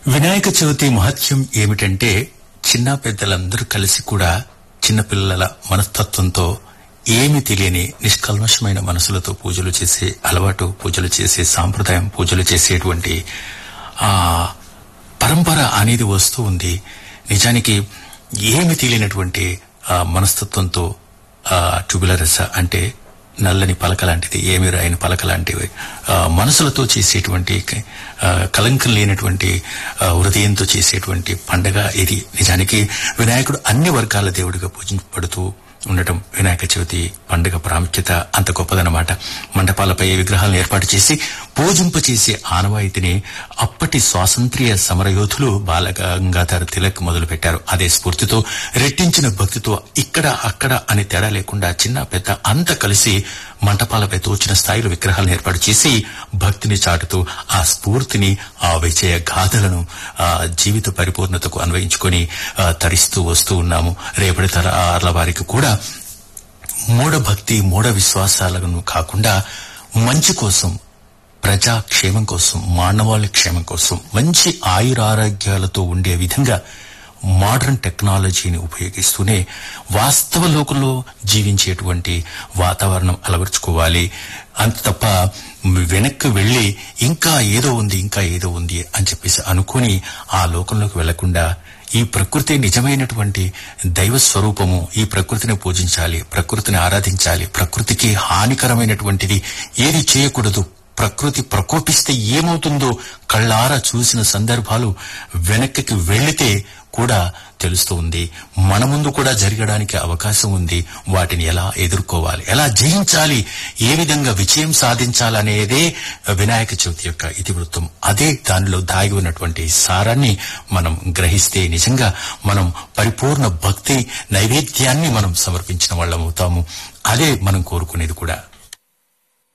వినాయక చవితి మహత్యం ఏమిటంటే చిన్న పెద్దలందరూ కలిసి కూడా చిన్నపిల్లల మనస్తత్వంతో ఏమి తెలియని నిష్కల్మషమైన మనసులతో పూజలు చేసే అలవాటు పూజలు చేసే సాంప్రదాయం పూజలు చేసేటువంటి ఆ పరంపర అనేది వస్తూ ఉంది నిజానికి ఏమి తెలియనటువంటి ఆ మనస్తత్వంతో ఆ ట్యూబులరస అంటే నల్లని పలక లాంటిది ఏమి రాయని పలక లాంటివి ఆ, మనసులతో చేసేటువంటి ఆ, కలంకం లేనటువంటి ఆ, హృదయంతో చేసేటువంటి పండగ ఇది నిజానికి వినాయకుడు అన్ని వర్గాల దేవుడిగా పూజింపబడుతూ ఉండటం వినాయక చవితి పండుగ ప్రాముఖ్యత అంత గొప్పదన్నమాట మండపాలపై విగ్రహాలను ఏర్పాటు చేసి పూజింప చేసే ఆనవాయితీని అప్పటి స్వాతంత్ర్య సమరయోధులు బాలగంగాధర్ తిలక్ మొదలుపెట్టారు అదే స్ఫూర్తితో రెట్టించిన భక్తితో ఇక్కడ అక్కడ అని తేడా లేకుండా చిన్న పెద్ద అంతా కలిసి మంటపాలపై తోచిన స్థాయిలో విగ్రహాలను ఏర్పాటు చేసి భక్తిని చాటుతూ ఆ స్ఫూర్తిని ఆ విజయ గాథలను ఆ జీవిత పరిపూర్ణతకు అన్వయించుకొని ఆ, తరిస్తూ వస్తూ ఉన్నాము రేపటి తరాల వారికి కూడా మూఢ భక్తి మూఢ విశ్వాసాలను కాకుండా మంచి కోసం ప్రజా క్షేమం కోసం మానవాళి క్షేమం కోసం మంచి ఆయురారోగ్యాలతో ఉండే విధంగా మోడర్న్ టెక్నాలజీని ఉపయోగిస్తూనే వాస్తవ లోకంలో జీవించేటువంటి వాతావరణం అలవరుచుకోవాలి అంత తప్ప వెనక్కి వెళ్లి ఇంకా ఏదో ఉంది ఇంకా ఏదో ఉంది అని చెప్పేసి అనుకుని ఆ లోకంలోకి వెళ్లకుండా ఈ ప్రకృతి నిజమైనటువంటి దైవ స్వరూపము ఈ ప్రకృతిని పూజించాలి ప్రకృతిని ఆరాధించాలి ప్రకృతికి హానికరమైనటువంటిది ఏది చేయకూడదు ప్రకృతి ప్రకోపిస్తే ఏమవుతుందో కళ్ళారా చూసిన సందర్భాలు వెనక్కి వెళ్లితే కూడా తెలుస్తూ ఉంది మన ముందు కూడా జరగడానికి అవకాశం ఉంది వాటిని ఎలా ఎదుర్కోవాలి ఎలా జయించాలి ఏ విధంగా విజయం సాధించాలనేదే వినాయక చవితి యొక్క ఇతివృత్తం అదే దానిలో దాగి ఉన్నటువంటి సారాన్ని మనం గ్రహిస్తే నిజంగా మనం పరిపూర్ణ భక్తి నైవేద్యాన్ని మనం సమర్పించిన వాళ్ళం అవుతాము అదే మనం కోరుకునేది కూడా